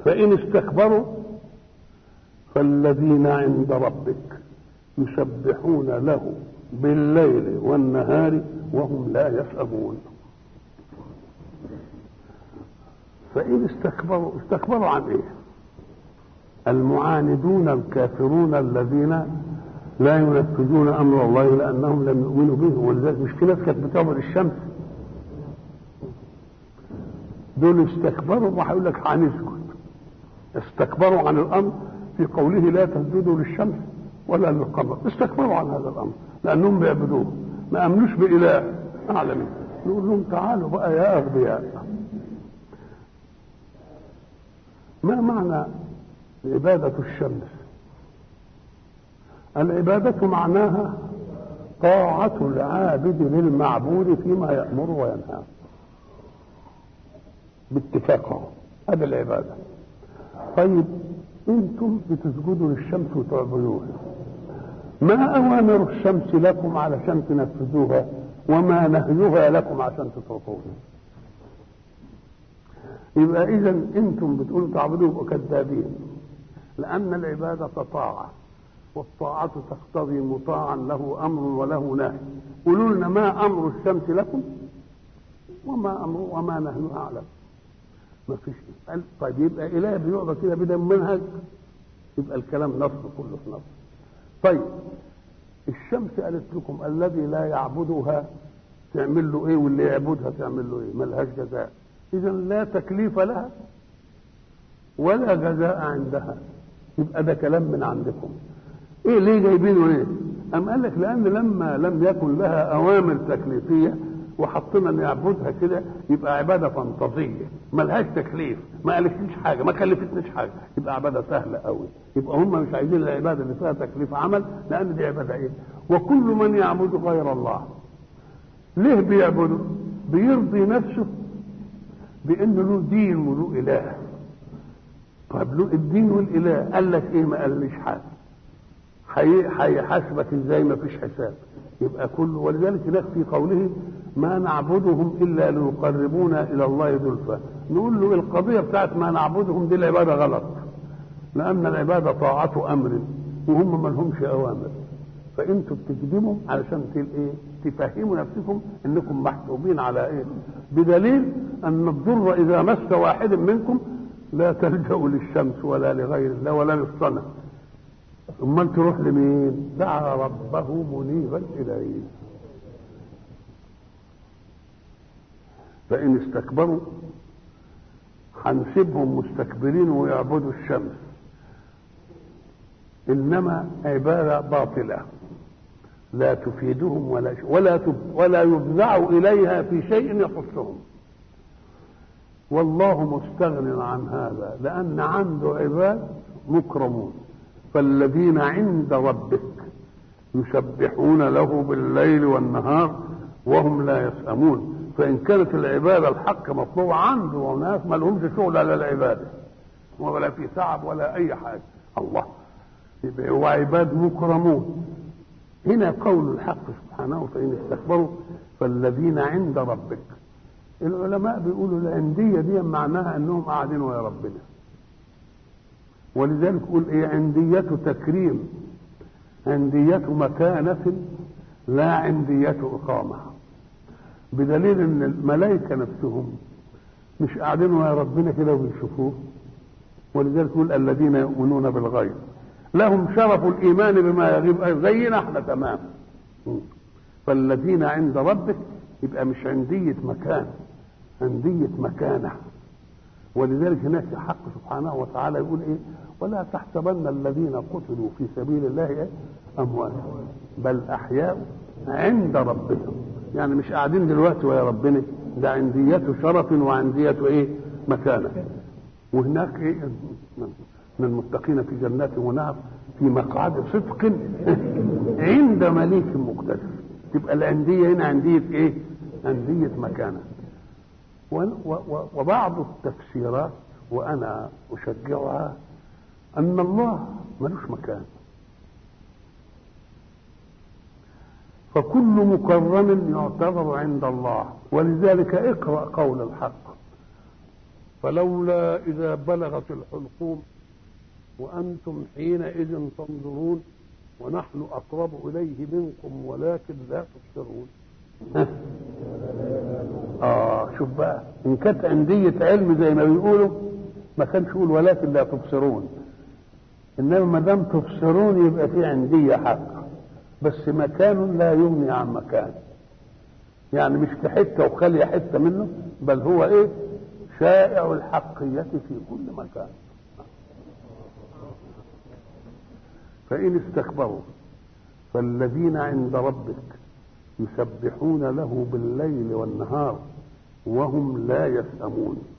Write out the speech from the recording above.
فإن استكبروا فالذين عند ربك يسبحون له بالليل والنهار وهم لا يسأمون فإن استكبروا استكبروا عن إيه؟ المعاندون الكافرون الذين لا ينفذون أمر الله لأنهم لم يؤمنوا به ولذلك مش في ناس كانت بتعبد الشمس دول استكبروا وهيقول لك هنسكت استكبروا عن الأمر في قوله لا تسجدوا للشمس ولا للقمر استكبروا عن هذا الأمر لأنهم بيعبدوه ما أمنوش بإله أعلى منه نقول لهم تعالوا بقى يا أغبياء ما معنى عبادة الشمس العبادة معناها طاعة العابد للمعبود فيما يأمر وينهى باتفاقهم هذا العبادة طيب انتم بتسجدوا للشمس وتعبدوها ما اوامر الشمس لكم علشان تنفذوها وما نهيها لكم عشان تتركوها يبقى اذا انتم بتقولوا تعبدوه يبقوا كذابين لان العباده طاعه والطاعه تقتضي مطاعا له امر وله نهي قولوا لنا ما امر الشمس لكم وما امر وما نهيها عليكم ما فيش قال طيب يبقى اله بيعبد كده بدون منهج يبقى الكلام نص كله في نص طيب الشمس قالت لكم الذي لا يعبدها تعمل له ايه واللي يعبدها تعمل له ايه ملهاش جزاء اذا لا تكليف لها ولا جزاء عندها يبقى ده كلام من عندكم ايه ليه جايبينه ايه ام قال لك لان لما لم يكن لها اوامر تكليفيه وحطينا ان يعبدها كده يبقى عباده فانتازيه ملهاش تكليف ما قالتليش حاجه ما كلفتنيش حاجه يبقى عباده سهله قوي يبقى هم مش عايزين العباده اللي فيها تكليف عمل لان دي عباده ايه وكل من يعبد غير الله ليه بيعبده بيرضي نفسه بانه له دين وله اله طيب له الدين والاله قال لك ايه ما قاليش حاجه هيحاسبك ازاي ما فيش حساب يبقى كله ولذلك هناك في قوله ما نعبدهم الا ليقربونا الى الله زلفى نقول له القضيه بتاعت ما نعبدهم دي العباده غلط لان العباده طاعه امر وهم ما لهمش اوامر فانتوا بتكذبوا علشان ايه تفهموا نفسكم انكم محسوبين على ايه بدليل ان الضر اذا مس واحد منكم لا تلجأوا للشمس ولا لغير الله ولا للصنم امال تروح لمين دعا ربه منيبا اليه فان استكبروا هنسيبهم مستكبرين ويعبدوا الشمس انما عباده باطله لا تفيدهم ولا ولا ولا يفزع اليها في شيء يخصهم والله مستغن عن هذا لان عنده عباد مكرمون فالذين عند ربك يسبحون له بالليل والنهار وهم لا يسأمون فإن كانت العبادة الحق مطلوبة عنده وناس ما لهمش شغل على العبادة ولا في تعب ولا أي حاجة الله يبقى هو عباد مكرمون هنا قول الحق سبحانه فإن استكبروا فالذين عند ربك العلماء بيقولوا العندية دي معناها أنهم قاعدين ويا ربنا ولذلك يقول ايه عندية تكريم عندية مكانة لا عندية إقامة بدليل ان الملائكة نفسهم مش قاعدين ويا ربنا كده وبيشوفوه ولذلك يقول الذين يؤمنون بالغيب لهم شرف الإيمان بما يغيب زينا احنا تمام فالذين عند ربك يبقى مش عندية مكان عندية مكانة ولذلك هناك حق سبحانه وتعالى يقول ايه ولا تحسبن الذين قتلوا في سبيل الله إيه؟ امواتا بل احياء عند ربهم يعني مش قاعدين دلوقتي ويا ربنا ده عنديته شرف وعنديته ايه مكانه وهناك ايه من المتقين في جنات ونهر في مقعد صدق عند مليك مقتدر تبقى العنديه هنا عنديه ايه عنديه مكانه وبعض التفسيرات وانا اشجعها ان الله ملوش مكان فكل مكرم يعتبر عند الله ولذلك اقرا قول الحق فلولا إذا بلغت الحلقوم وأنتم حينئذ تنظرون ونحن أقرب إليه منكم ولكن لا تبصرون آه شوف بقى إن كانت عندية علم زي ما بيقولوا ما كانش يقول ولكن لا تبصرون إنما ما دام تبصرون يبقى في عندية حق بس مكان لا يغني عن مكان يعني مش في حته وخلي حته منه بل هو ايه شائع الحقية في كل مكان فإن استكبروا فالذين عند ربك يسبحون له بالليل والنهار وهم لا يسأمون